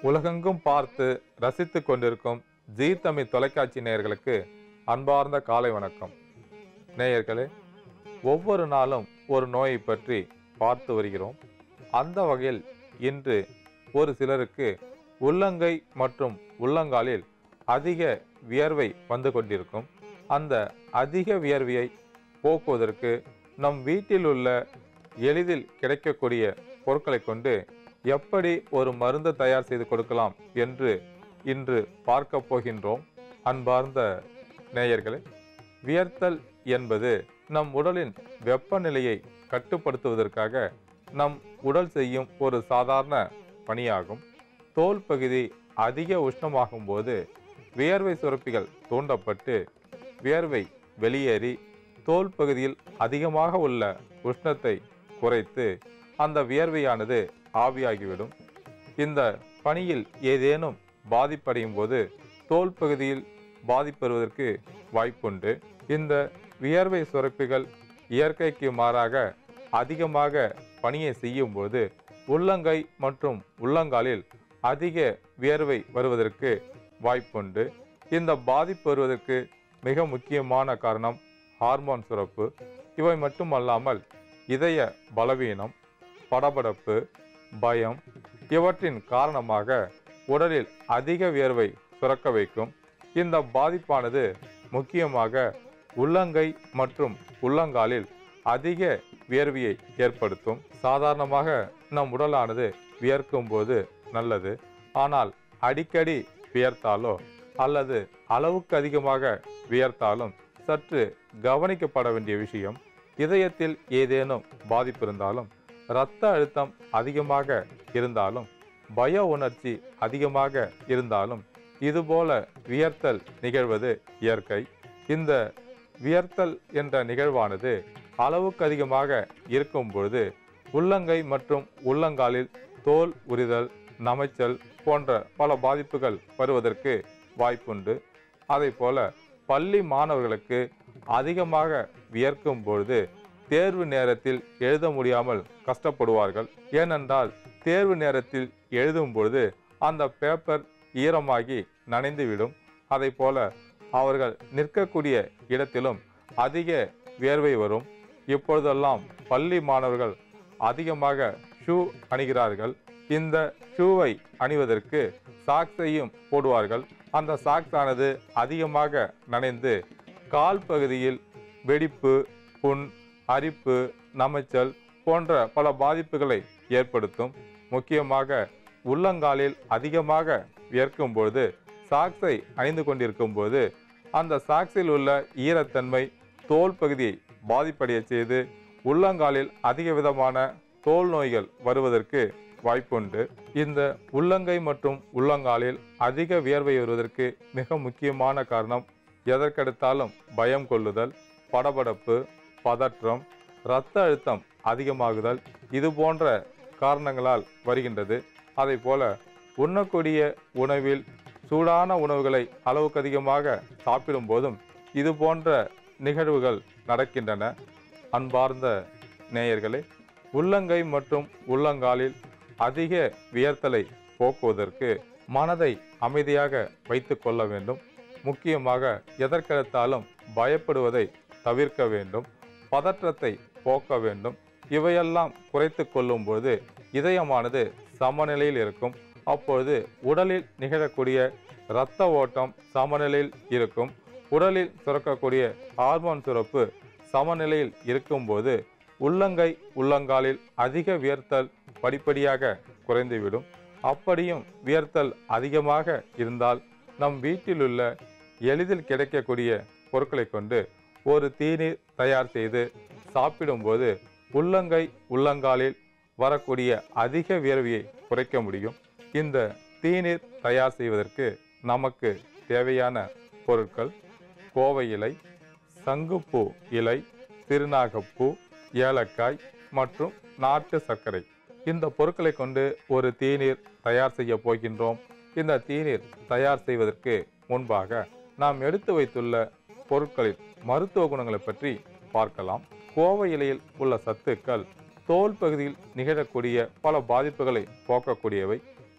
உலகெங்கும் பார்த்து ரசித்துக் கொண்டிருக்கும் ஜீ தமிழ் தொலைக்காட்சி நேயர்களுக்கு அன்பார்ந்த காலை வணக்கம் நேயர்களே ஒவ்வொரு நாளும் ஒரு நோயை பற்றி பார்த்து வருகிறோம் அந்த வகையில் இன்று ஒரு சிலருக்கு உள்ளங்கை மற்றும் உள்ளங்காலில் அதிக வியர்வை வந்து கொண்டிருக்கும் அந்த அதிக வியர்வையை போக்குவதற்கு நம் வீட்டில் உள்ள எளிதில் கிடைக்கக்கூடிய பொருட்களை கொண்டு எப்படி ஒரு மருந்து தயார் செய்து கொடுக்கலாம் என்று இன்று பார்க்க போகின்றோம் அன்பார்ந்த நேயர்களே வியர்த்தல் என்பது நம் உடலின் வெப்பநிலையை கட்டுப்படுத்துவதற்காக நம் உடல் செய்யும் ஒரு சாதாரண பணியாகும் தோல் பகுதி அதிக உஷ்ணமாகும் போது வியர்வை சுரப்பிகள் தூண்டப்பட்டு வியர்வை வெளியேறி தோல் பகுதியில் அதிகமாக உள்ள உஷ்ணத்தை குறைத்து அந்த வியர்வையானது ஆவியாகிவிடும் இந்த பணியில் ஏதேனும் பாதிப்படையும் போது தோல் பகுதியில் பாதிப்பெறுவதற்கு வாய்ப்புண்டு இந்த வியர்வை சுரப்பிகள் இயற்கைக்கு மாறாக அதிகமாக பணியை செய்யும் போது உள்ளங்கை மற்றும் உள்ளங்காலில் அதிக வியர்வை வருவதற்கு வாய்ப்புண்டு இந்த பாதிப்பு வருவதற்கு மிக முக்கியமான காரணம் ஹார்மோன் சுரப்பு இவை மட்டுமல்லாமல் இதய பலவீனம் படபடப்பு பயம் இவற்றின் காரணமாக உடலில் அதிக வியர்வை சுரக்க வைக்கும் இந்த பாதிப்பானது முக்கியமாக உள்ளங்கை மற்றும் உள்ளங்காலில் அதிக வியர்வையை ஏற்படுத்தும் சாதாரணமாக நம் உடலானது வியர்க்கும் போது நல்லது ஆனால் அடிக்கடி வியர்த்தாலோ அல்லது அளவுக்கு அதிகமாக வியர்த்தாலும் சற்று கவனிக்கப்பட வேண்டிய விஷயம் இதயத்தில் ஏதேனும் பாதிப்பு இருந்தாலும் இரத்த அழுத்தம் அதிகமாக இருந்தாலும் பய உணர்ச்சி அதிகமாக இருந்தாலும் இதுபோல வியர்த்தல் நிகழ்வது இயற்கை இந்த வியர்த்தல் என்ற நிகழ்வானது அளவுக்கு அதிகமாக இருக்கும் பொழுது உள்ளங்கை மற்றும் உள்ளங்காலில் தோல் உரிதல் நமைச்சல் போன்ற பல பாதிப்புகள் வருவதற்கு வாய்ப்புண்டு அதை போல பள்ளி மாணவர்களுக்கு அதிகமாக வியர்க்கும் பொழுது தேர்வு நேரத்தில் எழுத முடியாமல் கஷ்டப்படுவார்கள் ஏனென்றால் தேர்வு நேரத்தில் எழுதும் பொழுது அந்த பேப்பர் ஈரமாகி நனைந்துவிடும் அதை போல அவர்கள் நிற்கக்கூடிய இடத்திலும் அதிக வியர்வை வரும் இப்பொழுதெல்லாம் பள்ளி மாணவர்கள் அதிகமாக ஷூ அணிகிறார்கள் இந்த ஷூவை அணிவதற்கு சாக்ஸையும் போடுவார்கள் அந்த சாக்ஸ் ஆனது அதிகமாக நனைந்து கால் பகுதியில் வெடிப்பு புண் அரிப்பு நமைச்சல் போன்ற பல பாதிப்புகளை ஏற்படுத்தும் முக்கியமாக உள்ளங்காலில் அதிகமாக வியர்க்கும் பொழுது சாக்ஸை அணிந்து கொண்டிருக்கும் போது அந்த சாக்ஸில் உள்ள ஈரத்தன்மை தோல் பகுதியை பாதிப்படைய செய்து உள்ளங்காலில் அதிக விதமான தோல் நோய்கள் வருவதற்கு வாய்ப்புண்டு இந்த உள்ளங்கை மற்றும் உள்ளங்காலில் அதிக வியர்வை வருவதற்கு மிக முக்கியமான காரணம் எதற்கெடுத்தாலும் பயம் கொள்ளுதல் படபடப்பு பதற்றம் இரத்த அழுத்தம் அதிகமாகுதல் இது போன்ற காரணங்களால் வருகின்றது அதை போல உண்ணக்கூடிய உணவில் சூடான உணவுகளை அளவுக்கு அதிகமாக சாப்பிடும் போதும் இது போன்ற நிகழ்வுகள் நடக்கின்றன அன்பார்ந்த நேயர்களே உள்ளங்கை மற்றும் உள்ளங்காலில் அதிக வியர்த்தலை போக்குவதற்கு மனதை அமைதியாக வைத்து கொள்ள வேண்டும் முக்கியமாக எதற்கெடுத்தாலும் பயப்படுவதை தவிர்க்க வேண்டும் பதற்றத்தை போக்க வேண்டும் இவையெல்லாம் குறைத்து கொள்ளும்போது இதயமானது சமநிலையில் இருக்கும் அப்பொழுது உடலில் நிகழக்கூடிய இரத்த ஓட்டம் சமநிலையில் இருக்கும் உடலில் சுரக்கக்கூடிய ஹார்மோன் சுரப்பு சமநிலையில் இருக்கும்போது உள்ளங்கை உள்ளங்காலில் அதிக வியர்த்தல் படிப்படியாக குறைந்துவிடும் அப்படியும் வியர்த்தல் அதிகமாக இருந்தால் நம் வீட்டிலுள்ள எளிதில் கிடைக்கக்கூடிய பொருட்களை கொண்டு ஒரு தீநீர் தயார் செய்து சாப்பிடும்போது உள்ளங்கை உள்ளங்காலில் வரக்கூடிய அதிக வியர்வையை குறைக்க முடியும் இந்த தீநீர் தயார் செய்வதற்கு நமக்கு தேவையான பொருட்கள் கோவை இலை சங்குப்பூ இலை திருநாகப்பூ ஏலக்காய் மற்றும் நாட்டு சர்க்கரை இந்த பொருட்களை கொண்டு ஒரு தீநீர் தயார் செய்ய போகின்றோம் இந்த தீநீர் தயார் செய்வதற்கு முன்பாக நாம் எடுத்து வைத்துள்ள பொருட்களின் மருத்துவ குணங்களை பற்றி பார்க்கலாம் கோவை இலையில் உள்ள சத்துக்கள் தோல் பகுதியில் நிகழக்கூடிய பல பாதிப்புகளை போக்கக்கூடியவை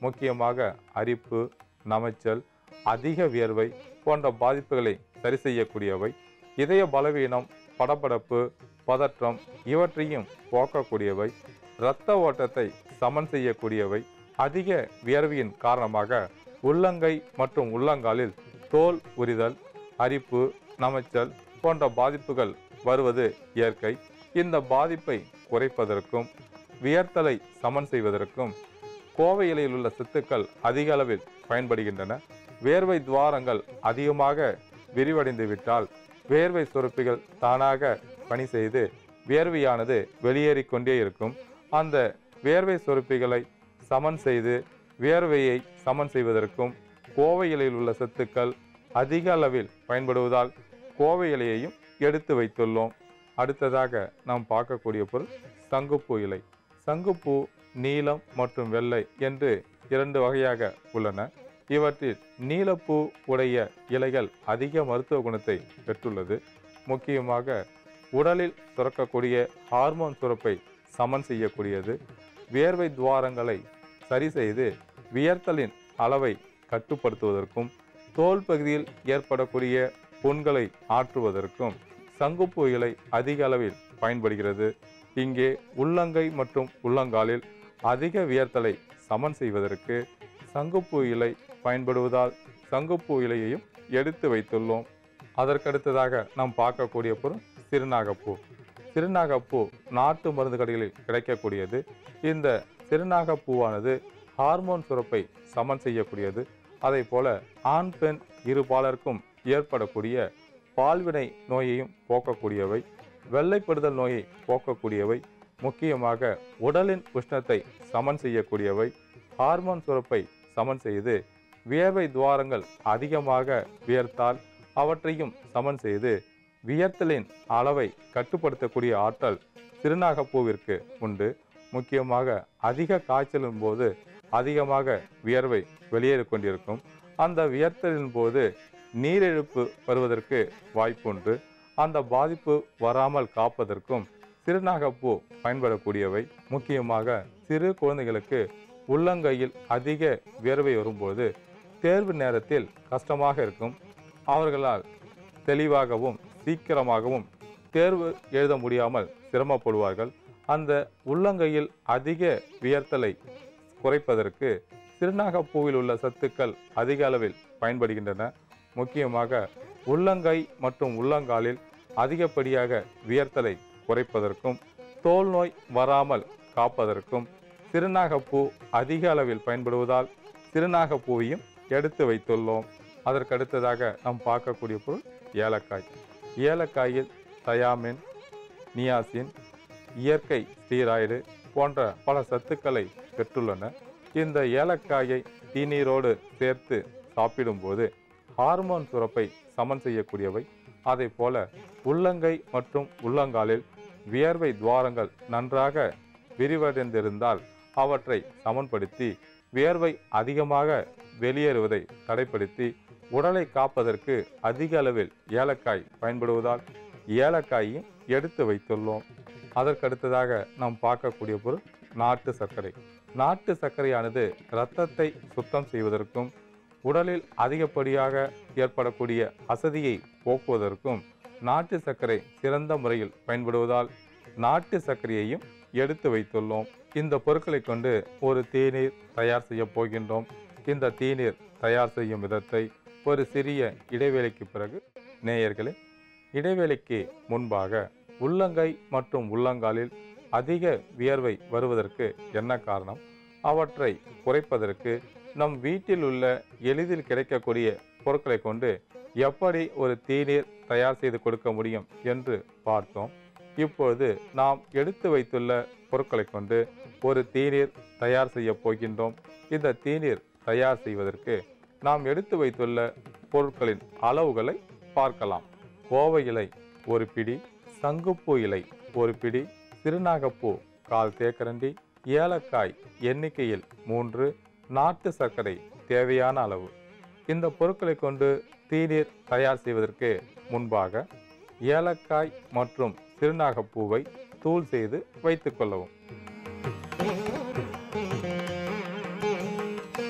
முக்கியமாக அரிப்பு நமைச்சல் அதிக வியர்வை போன்ற பாதிப்புகளை சரி செய்யக்கூடியவை இதய பலவீனம் படபடப்பு பதற்றம் இவற்றையும் போக்கக்கூடியவை இரத்த ஓட்டத்தை சமன் செய்யக்கூடியவை அதிக வியர்வையின் காரணமாக உள்ளங்கை மற்றும் உள்ளங்காலில் தோல் உரிதல் அரிப்பு நமைச்சல் போன்ற பாதிப்புகள் வருவது இயற்கை இந்த பாதிப்பை குறைப்பதற்கும் வியர்த்தலை சமன் செய்வதற்கும் கோவை இலையில் உள்ள சத்துக்கள் அதிக அளவில் பயன்படுகின்றன வேர்வை துவாரங்கள் அதிகமாக விரிவடைந்து விட்டால் வேர்வை சுரப்பிகள் தானாக பணி செய்து வேர்வையானது வெளியேறிக் கொண்டே இருக்கும் அந்த வேர்வை சுரப்பிகளை சமன் செய்து வேர்வையை சமன் செய்வதற்கும் கோவை இலையில் உள்ள சத்துக்கள் அதிக அளவில் பயன்படுவதால் கோவை இலையையும் எடுத்து வைத்துள்ளோம் அடுத்ததாக நாம் பார்க்கக்கூடிய பொருள் சங்குப்பூ இலை சங்குப்பூ நீலம் மற்றும் வெள்ளை என்று இரண்டு வகையாக உள்ளன இவற்றில் நீலப்பூ உடைய இலைகள் அதிக மருத்துவ குணத்தை பெற்றுள்ளது முக்கியமாக உடலில் சுரக்கக்கூடிய ஹார்மோன் சுரப்பை சமன் செய்யக்கூடியது வியர்வை துவாரங்களை சரி செய்து வியர்த்தலின் அளவை கட்டுப்படுத்துவதற்கும் தோல் பகுதியில் ஏற்படக்கூடிய புண்களை ஆற்றுவதற்கும் சங்குப்பூ இலை அதிக அளவில் பயன்படுகிறது இங்கே உள்ளங்கை மற்றும் உள்ளங்காலில் அதிக வியர்த்தலை சமன் செய்வதற்கு சங்குப்பூ இலை பயன்படுவதால் சங்குப்பூ இலையையும் எடுத்து வைத்துள்ளோம் அதற்கடுத்ததாக நாம் பார்க்கக்கூடிய பொருள் சிறுநாகப்பூ சிறுநாகப்பூ நாட்டு மருந்து கடைகளில் கிடைக்கக்கூடியது இந்த சிறுநாகப்பூவானது ஹார்மோன் சுரப்பை சமன் செய்யக்கூடியது அதை போல ஆண் பெண் இருபாலருக்கும் ஏற்படக்கூடிய பால்வினை நோயையும் போக்கக்கூடியவை வெள்ளைப்படுதல் நோயை போக்கக்கூடியவை முக்கியமாக உடலின் உஷ்ணத்தை சமன் செய்யக்கூடியவை ஹார்மோன் சுரப்பை சமன் செய்து வியர்வை துவாரங்கள் அதிகமாக வியர்த்தால் அவற்றையும் சமன் செய்து வியர்த்தலின் அளவை கட்டுப்படுத்தக்கூடிய ஆற்றல் சிறுநாகப்பூவிற்கு உண்டு முக்கியமாக அதிக காய்ச்சலின் போது அதிகமாக வியர்வை வெளியேறிக் கொண்டிருக்கும் அந்த வியர்த்தலின் போது நீரிழப்பு வருவதற்கு வாய்ப்புண்டு அந்த பாதிப்பு வராமல் காப்பதற்கும் சிறுநாகப்பூ பயன்படக்கூடியவை முக்கியமாக சிறு குழந்தைகளுக்கு உள்ளங்கையில் அதிக வியர்வை வரும்போது தேர்வு நேரத்தில் கஷ்டமாக இருக்கும் அவர்களால் தெளிவாகவும் சீக்கிரமாகவும் தேர்வு எழுத முடியாமல் சிரமப்படுவார்கள் அந்த உள்ளங்கையில் அதிக வியர்த்தலை குறைப்பதற்கு சிறுநாகப்பூவில் உள்ள சத்துக்கள் அதிக அளவில் பயன்படுகின்றன முக்கியமாக உள்ளங்கை மற்றும் உள்ளங்காலில் அதிகப்படியாக வியர்த்தலை குறைப்பதற்கும் தோல் நோய் வராமல் காப்பதற்கும் சிறுநாகப்பூ அதிக அளவில் பயன்படுவதால் சிறுநாகப்பூவையும் எடுத்து வைத்துள்ளோம் அதற்கடுத்ததாக நாம் பார்க்கக்கூடிய பொருள் ஏலக்காய் ஏலக்காயில் தயாமின் நியாசின் இயற்கை ஸ்டீராய்டு போன்ற பல சத்துக்களை பெற்றுள்ளன இந்த ஏலக்காயை தீநீரோடு சேர்த்து சாப்பிடும்போது ஹார்மோன் சுரப்பை சமன் செய்யக்கூடியவை அதை போல உள்ளங்கை மற்றும் உள்ளங்காலில் வியர்வை துவாரங்கள் நன்றாக விரிவடைந்திருந்தால் அவற்றை சமன்படுத்தி வியர்வை அதிகமாக வெளியேறுவதை தடைப்படுத்தி உடலை காப்பதற்கு அதிக அளவில் ஏலக்காய் பயன்படுவதால் ஏலக்காயையும் எடுத்து வைத்துள்ளோம் அதற்கடுத்ததாக நாம் பார்க்கக்கூடிய பொருள் நாட்டு சர்க்கரை நாட்டு சர்க்கரையானது இரத்தத்தை சுத்தம் செய்வதற்கும் உடலில் அதிகப்படியாக ஏற்படக்கூடிய அசதியை போக்குவதற்கும் நாட்டு சர்க்கரை சிறந்த முறையில் பயன்படுவதால் நாட்டு சர்க்கரையையும் எடுத்து வைத்துள்ளோம் இந்த பொருட்களை கொண்டு ஒரு தேநீர் தயார் செய்ய போகின்றோம் இந்த தேநீர் தயார் செய்யும் விதத்தை ஒரு சிறிய இடைவேளைக்கு பிறகு நேயர்களே இடைவேளைக்கு முன்பாக உள்ளங்கை மற்றும் உள்ளங்காலில் அதிக வியர்வை வருவதற்கு என்ன காரணம் அவற்றை குறைப்பதற்கு நம் வீட்டில் உள்ள எளிதில் கிடைக்கக்கூடிய பொருட்களை கொண்டு எப்படி ஒரு தேநீர் தயார் செய்து கொடுக்க முடியும் என்று பார்த்தோம் இப்பொழுது நாம் எடுத்து வைத்துள்ள பொருட்களை கொண்டு ஒரு தேநீர் தயார் செய்ய போகின்றோம் இந்த தேநீர் தயார் செய்வதற்கு நாம் எடுத்து வைத்துள்ள பொருட்களின் அளவுகளை பார்க்கலாம் கோவை இலை ஒரு பிடி சங்குப்பூ இலை ஒரு பிடி சிறுநாகப்பூ கால் தேக்கரண்டி ஏலக்காய் எண்ணிக்கையில் மூன்று நாட்டு சர்க்கரை தேவையான அளவு இந்த பொருட்களை கொண்டு தீநீர் தயார் செய்வதற்கு முன்பாக ஏலக்காய் மற்றும் சிறுநாகப்பூவை தூள் செய்து வைத்துக் கொள்ளவும்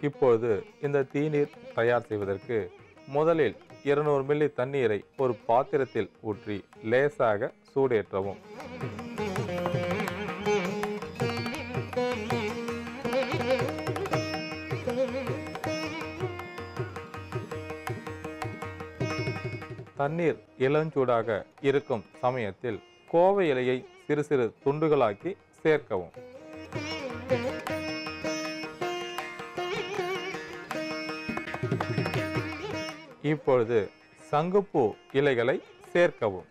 இப்பொழுது இந்த தீநீர் தயார் செய்வதற்கு முதலில் இருநூறு மில்லி தண்ணீரை ஒரு பாத்திரத்தில் ஊற்றி லேசாக சூடேற்றவும் தண்ணீர் இளஞ்சூடாக இருக்கும் சமயத்தில் கோவை இலையை சிறு சிறு துண்டுகளாக்கி சேர்க்கவும் இப்பொழுது சங்குப்பூ இலைகளை சேர்க்கவும்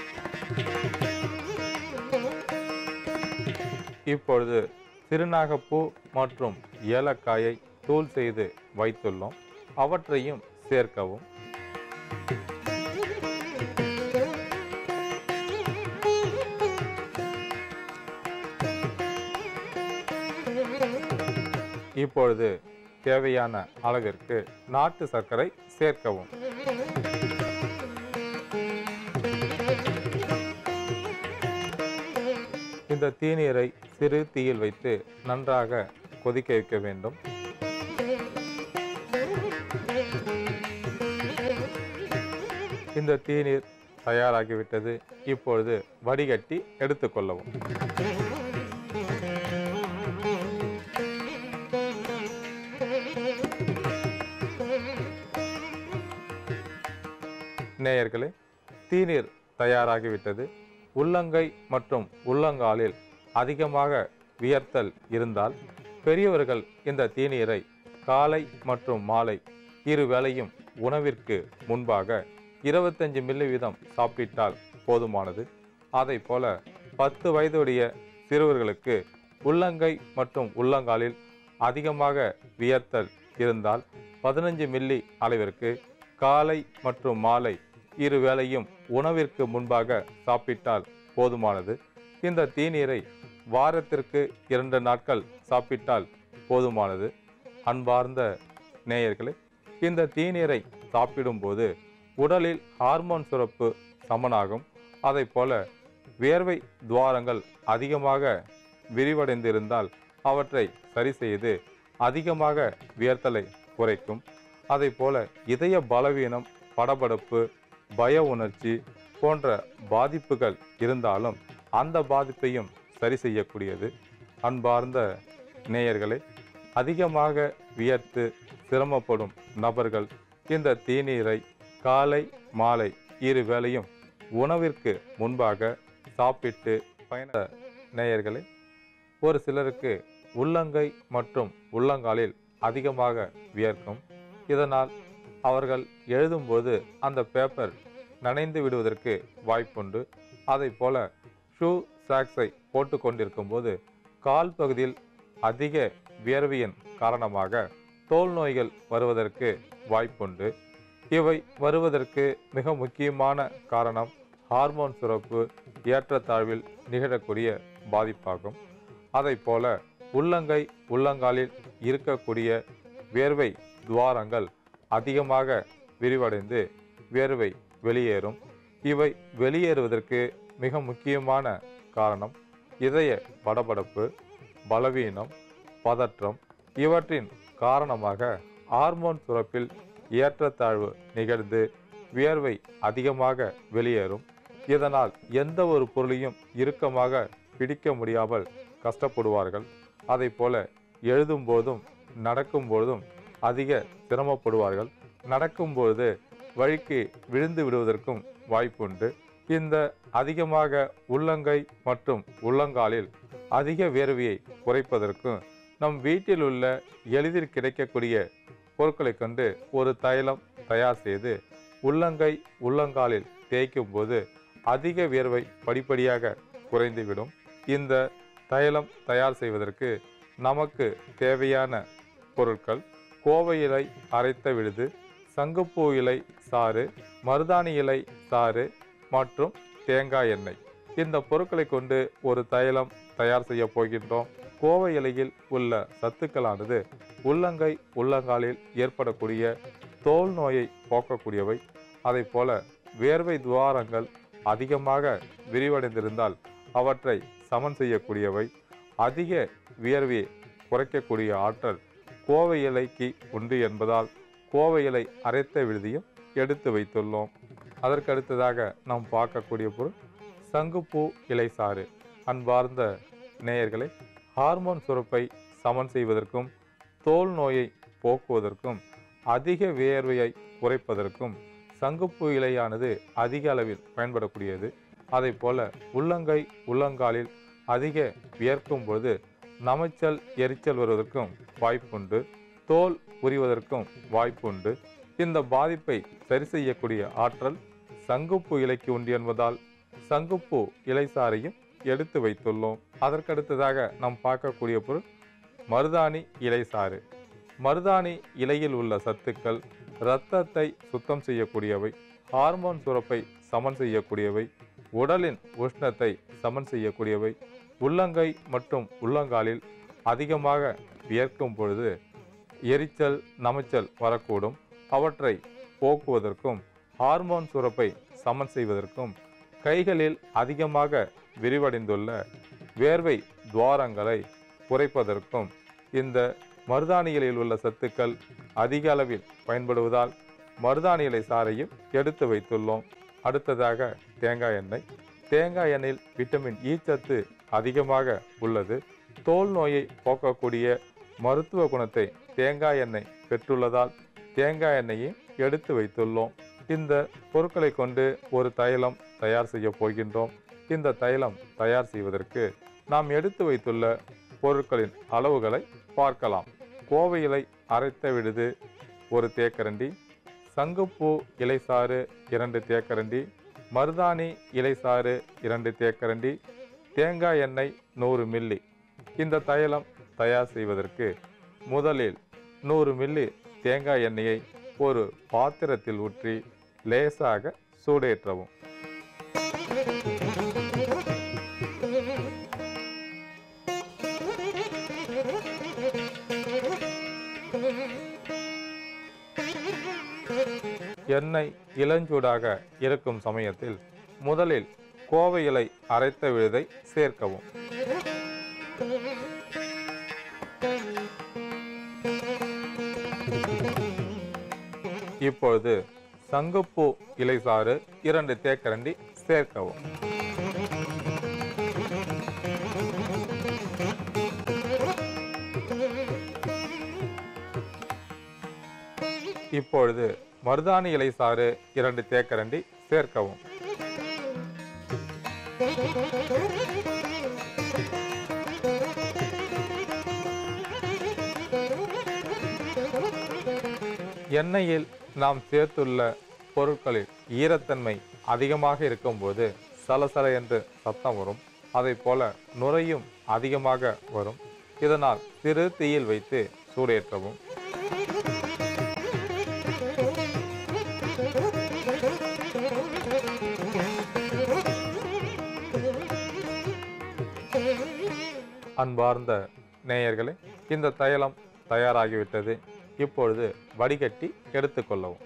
இப்பொழுது திருநாகப்பூ மற்றும் ஏலக்காயை தூள் செய்து வைத்துள்ளோம் அவற்றையும் சேர்க்கவும் இப்பொழுது தேவையான அளவிற்கு நாட்டு சர்க்கரை சேர்க்கவும் இந்த தீநீரை சிறு தீயில் வைத்து நன்றாக கொதிக்க வைக்க வேண்டும் இந்த தீநீர் தயாராகிவிட்டது இப்பொழுது வடிகட்டி எடுத்துக்கொள்ளவும் நேயர்களே தீநீர் தயாராகிவிட்டது உள்ளங்கை மற்றும் உள்ளங்காலில் அதிகமாக வியர்த்தல் இருந்தால் பெரியவர்கள் இந்த தீநீரை காலை மற்றும் மாலை இரு வேளையும் உணவிற்கு முன்பாக இருபத்தஞ்சு மில்லி வீதம் சாப்பிட்டால் போதுமானது அதை போல பத்து வயதுடைய சிறுவர்களுக்கு உள்ளங்கை மற்றும் உள்ளங்காலில் அதிகமாக வியர்த்தல் இருந்தால் பதினஞ்சு மில்லி அளவிற்கு காலை மற்றும் மாலை இரு வேளையும் உணவிற்கு முன்பாக சாப்பிட்டால் போதுமானது இந்த தீநீரை வாரத்திற்கு இரண்டு நாட்கள் சாப்பிட்டால் போதுமானது அன்பார்ந்த நேயர்களே இந்த தீநீரை சாப்பிடும்போது உடலில் ஹார்மோன் சுரப்பு சமனாகும் அதை போல வியர்வை துவாரங்கள் அதிகமாக விரிவடைந்திருந்தால் அவற்றை சரி செய்து அதிகமாக வியர்த்தலை குறைக்கும் அதை போல இதய பலவீனம் படபடப்பு பய உணர்ச்சி போன்ற பாதிப்புகள் இருந்தாலும் அந்த பாதிப்பையும் சரி செய்யக்கூடியது அன்பார்ந்த நேயர்களே அதிகமாக வியர்த்து சிரமப்படும் நபர்கள் இந்த தீநீரை காலை மாலை இரு வேளையும் உணவிற்கு முன்பாக சாப்பிட்டு பயன நேயர்களே ஒரு சிலருக்கு உள்ளங்கை மற்றும் உள்ளங்காலில் அதிகமாக வியர்க்கும் இதனால் அவர்கள் எழுதும்போது அந்த பேப்பர் நனைந்து விடுவதற்கு வாய்ப்புண்டு அதை போல ஷூ சாக்ஸை போட்டு கொண்டிருக்கும் போது கால் பகுதியில் அதிக வியர்வையின் காரணமாக தோல் நோய்கள் வருவதற்கு வாய்ப்புண்டு இவை வருவதற்கு மிக முக்கியமான காரணம் ஹார்மோன் சுரப்பு ஏற்றத்தாழ்வில் நிகழக்கூடிய பாதிப்பாகும் அதை போல உள்ளங்கை உள்ளங்காலில் இருக்கக்கூடிய வேர்வை துவாரங்கள் அதிகமாக விரிவடைந்து வேர்வை வெளியேறும் இவை வெளியேறுவதற்கு மிக முக்கியமான காரணம் இதய படபடப்பு பலவீனம் பதற்றம் இவற்றின் காரணமாக ஹார்மோன் சுரப்பில் ஏற்றத்தாழ்வு நிகழ்ந்து வியர்வை அதிகமாக வெளியேறும் இதனால் எந்த ஒரு பொருளையும் இறுக்கமாக பிடிக்க முடியாமல் கஷ்டப்படுவார்கள் அதை போல எழுதும் போதும் நடக்கும் பொழுதும் அதிக சிரமப்படுவார்கள் நடக்கும்பொழுது வழிக்கு விழுந்து விடுவதற்கும் வாய்ப்புண்டு இந்த அதிகமாக உள்ளங்கை மற்றும் உள்ளங்காலில் அதிக வேர்வையை குறைப்பதற்கும் நம் வீட்டில் உள்ள எளிதில் கிடைக்கக்கூடிய பொருட்களை கொண்டு ஒரு தைலம் தயார் செய்து உள்ளங்கை உள்ளங்காலில் தேய்க்கும் போது அதிக வியர்வை படிப்படியாக குறைந்துவிடும் இந்த தைலம் தயார் செய்வதற்கு நமக்கு தேவையான பொருட்கள் கோவை இலை அரைத்த விழுது சங்குப்பூ இலை சாறு மருதாணி இலை சாறு மற்றும் தேங்காய் எண்ணெய் இந்த பொருட்களை கொண்டு ஒரு தைலம் தயார் செய்ய போகின்றோம் கோவை இலையில் உள்ள சத்துக்களானது உள்ளங்கை உள்ளங்காலில் ஏற்படக்கூடிய தோல் நோயை போக்கக்கூடியவை அதை போல வேர்வை துவாரங்கள் அதிகமாக விரிவடைந்திருந்தால் அவற்றை சமன் செய்யக்கூடியவை அதிக வியர்வையை குறைக்கக்கூடிய ஆற்றல் கோவை இலைக்கு உண்டு என்பதால் கோவை இலை அரைத்த விழுதியும் எடுத்து வைத்துள்ளோம் அதற்கு அடுத்ததாக நாம் பார்க்கக்கூடிய பொருள் சங்குப்பூ இலை சாறு அன்பார்ந்த நேயர்களை ஹார்மோன் சுரப்பை சமன் செய்வதற்கும் தோல் நோயை போக்குவதற்கும் அதிக வியர்வையை குறைப்பதற்கும் சங்குப்பூ இலையானது அதிக அளவில் பயன்படக்கூடியது அதை போல உள்ளங்கை உள்ளங்காலில் அதிக வியர்க்கும் பொழுது நமைச்சல் எரிச்சல் வருவதற்கும் வாய்ப்புண்டு தோல் உரிவதற்கும் வாய்ப்புண்டு இந்த பாதிப்பை சரி செய்யக்கூடிய ஆற்றல் சங்குப்பூ இலைக்கு உண்டு என்பதால் சங்குப்பூ இலை சாறையும் எடுத்து வைத்துள்ளோம் அதற்கடுத்ததாக நாம் பார்க்கக்கூடிய பொருள் மருதாணி இலை சாறு மருதாணி இலையில் உள்ள சத்துக்கள் இரத்தத்தை சுத்தம் செய்யக்கூடியவை ஹார்மோன் சுரப்பை சமன் செய்யக்கூடியவை உடலின் உஷ்ணத்தை சமன் செய்யக்கூடியவை உள்ளங்கை மற்றும் உள்ளங்காலில் அதிகமாக வியர்க்கும் பொழுது எரிச்சல் நமைச்சல் வரக்கூடும் அவற்றை போக்குவதற்கும் ஹார்மோன் சுரப்பை சமன் செய்வதற்கும் கைகளில் அதிகமாக விரிவடைந்துள்ள வேர்வை துவாரங்களை குறைப்பதற்கும் இந்த மருதாணிகளில் உள்ள சத்துக்கள் அதிக அளவில் பயன்படுவதால் மருதாணி இலை சாறையும் எடுத்து வைத்துள்ளோம் அடுத்ததாக தேங்காய் எண்ணெய் தேங்காய் எண்ணெயில் விட்டமின் ஈ சத்து அதிகமாக உள்ளது தோல் நோயை போக்கக்கூடிய மருத்துவ குணத்தை தேங்காய் எண்ணெய் பெற்றுள்ளதால் தேங்காய் எண்ணெயை எடுத்து வைத்துள்ளோம் இந்த பொருட்களை கொண்டு ஒரு தைலம் தயார் செய்ய போகின்றோம் இந்த தைலம் தயார் செய்வதற்கு நாம் எடுத்து வைத்துள்ள பொருட்களின் அளவுகளை பார்க்கலாம் கோவை இலை அரைத்த விடுது ஒரு தேக்கரண்டி சங்குப்பூ இலைசாறு இரண்டு தேக்கரண்டி மருதாணி இலைசாறு இரண்டு தேக்கரண்டி தேங்காய் எண்ணெய் நூறு மில்லி இந்த தைலம் தயார் செய்வதற்கு முதலில் நூறு மில்லி தேங்காய் எண்ணெயை ஒரு பாத்திரத்தில் ஊற்றி லேசாக சூடேற்றவும் எண்ணெய் இளஞ்சூடாக இருக்கும் சமயத்தில் முதலில் கோவை இலை அரைத்த விழுதை சேர்க்கவும் இப்பொழுது சங்குப்பூ இலைசாறு இரண்டு தேக்கரண்டி சேர்க்கவும் இப்பொழுது மருதாணி இலை சாறு இரண்டு தேக்கரண்டி சேர்க்கவும் எண்ணெயில் நாம் சேர்த்துள்ள பொருட்களில் ஈரத்தன்மை அதிகமாக இருக்கும்போது சலசல என்று சத்தம் வரும் அதை போல நுரையும் அதிகமாக வரும் இதனால் சிறு தீயில் வைத்து சூடேற்றவும் அன்பார்ந்த நேயர்களே இந்த தைலம் தயாராகிவிட்டது இப்பொழுது வடிகட்டி எடுத்துக்கொள்ளவும்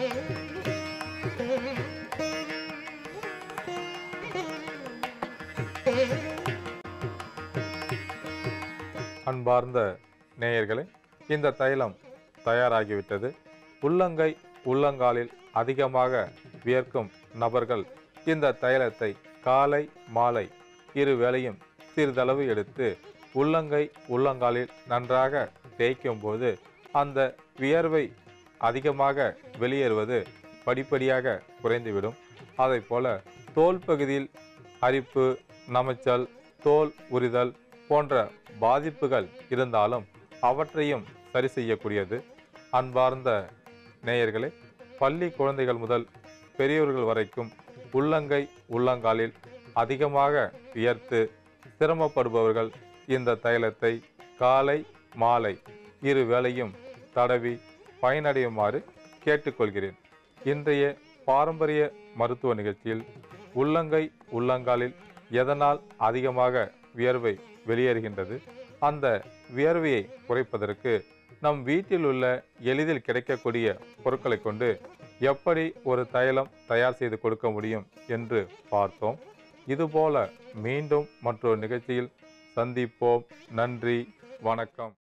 அன்பார்ந்த நேயர்களே இந்த தைலம் தயாராகிவிட்டது உள்ளங்கை உள்ளங்காலில் அதிகமாக வியர்க்கும் நபர்கள் இந்த தைலத்தை காலை மாலை இரு வேளையும் சிறிதளவு எடுத்து உள்ளங்கை உள்ளங்காலில் நன்றாக தேய்க்கும் போது அந்த வியர்வை அதிகமாக வெளியேறுவது படிப்படியாக குறைந்துவிடும் அதை போல தோல் பகுதியில் அரிப்பு நமைச்சல் தோல் உரிதல் போன்ற பாதிப்புகள் இருந்தாலும் அவற்றையும் சரி செய்யக்கூடியது அன்பார்ந்த நேயர்களே பள்ளி குழந்தைகள் முதல் பெரியவர்கள் வரைக்கும் உள்ளங்கை உள்ளங்காலில் அதிகமாக வியர்த்து சிரமப்படுபவர்கள் இந்த தைலத்தை காலை மாலை இரு வேளையும் தடவி பயனடையுமாறு கேட்டுக்கொள்கிறேன் இன்றைய பாரம்பரிய மருத்துவ நிகழ்ச்சியில் உள்ளங்கை உள்ளங்காலில் எதனால் அதிகமாக வியர்வை வெளியேறுகின்றது அந்த வியர்வையை குறைப்பதற்கு நம் வீட்டில் உள்ள எளிதில் கிடைக்கக்கூடிய பொருட்களை கொண்டு எப்படி ஒரு தைலம் தயார் செய்து கொடுக்க முடியும் என்று பார்த்தோம் இதுபோல மீண்டும் மற்றொரு நிகழ்ச்சியில் சந்திப்போம் நன்றி வணக்கம்